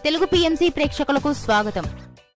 Telugu PMC ప్రేక్షకులకు స్వాగతం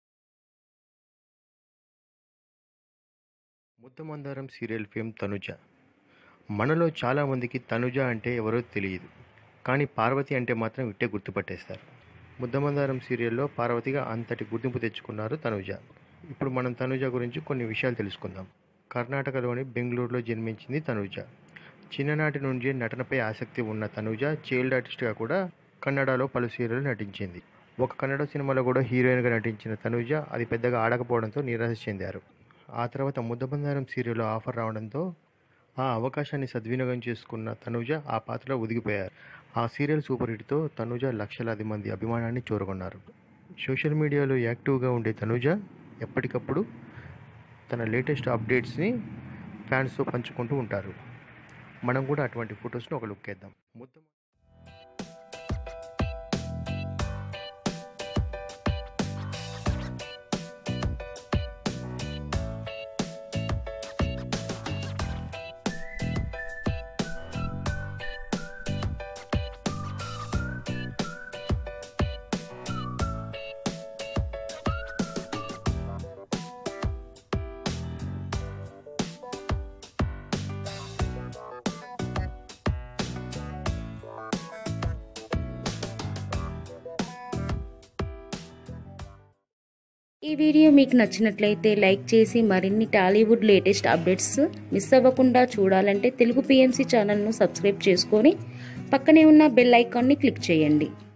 ముద్దమందారం serial fame Tanuja మనలో చాలామందికి తనుజ అంటే ఎవరో తెలియదు కానీ పార్వతి అంటే మాత్రం ఇట్టే గుర్తుపట్టేస్తారు ముద్దమందారం సీరియల్లో పార్వతిగా అంతటి గుర్తింపు తెచ్చుకున్నారు తనుజ ఇప్పుడు మనం తనుజ గురించి కొన్ని విషయాలు తెలుసుకుందాం కర్ణాటకలోని బెంగళూరులో జన్మించింది తనుజ చిన్ననాటి నుండి నటనపై ఆసక్తి ఉన్న తనుజ చైల్డ్ ఆర్టిస్ట్గా కూడా కన్నడలో పలు సీరియల్ నటించింది ఒక కన్నడ సినిమాలో కూడా హీరోయిన్గా నటించిన తనుజ అది పెద్దగా ఆడకపోవడంతో నిరాశ చెందారు ఆ తర్వాత ముద్దబందారం సీరియల్లో ఆఫర్ రావడంతో ఆ అవకాశాన్ని సద్వినియోగం చేసుకున్న తనుజ ఆ పాత్రలో ఒదిగిపోయారు ఆ సీరియల్ సూపర్ హిట్తో తనుజ లక్షలాది మంది అభిమానాన్ని చూరగొన్నారు సోషల్ మీడియాలో యాక్టివ్గా ఉండే తనుజ ఎప్పటికప్పుడు తన లేటెస్ట్ అప్డేట్స్ని ఫ్యాన్స్తో పంచుకుంటూ ఉంటారు మనం కూడా అటువంటి ఫొటోస్ని ఒక లుక్ వేద్దాం ముద్ద ఈ వీడియో మీకు నచ్చినట్లయితే లైక్ చేసి మరిన్ని టాలీవుడ్ లేటెస్ట్ అప్డేట్స్ మిస్ అవ్వకుండా చూడాలంటే తెలుగు పిఎంసి ఛానల్ను సబ్స్క్రైబ్ చేసుకొని పక్కనే ఉన్న బెల్ ఐకాన్ని క్లిక్ చేయండి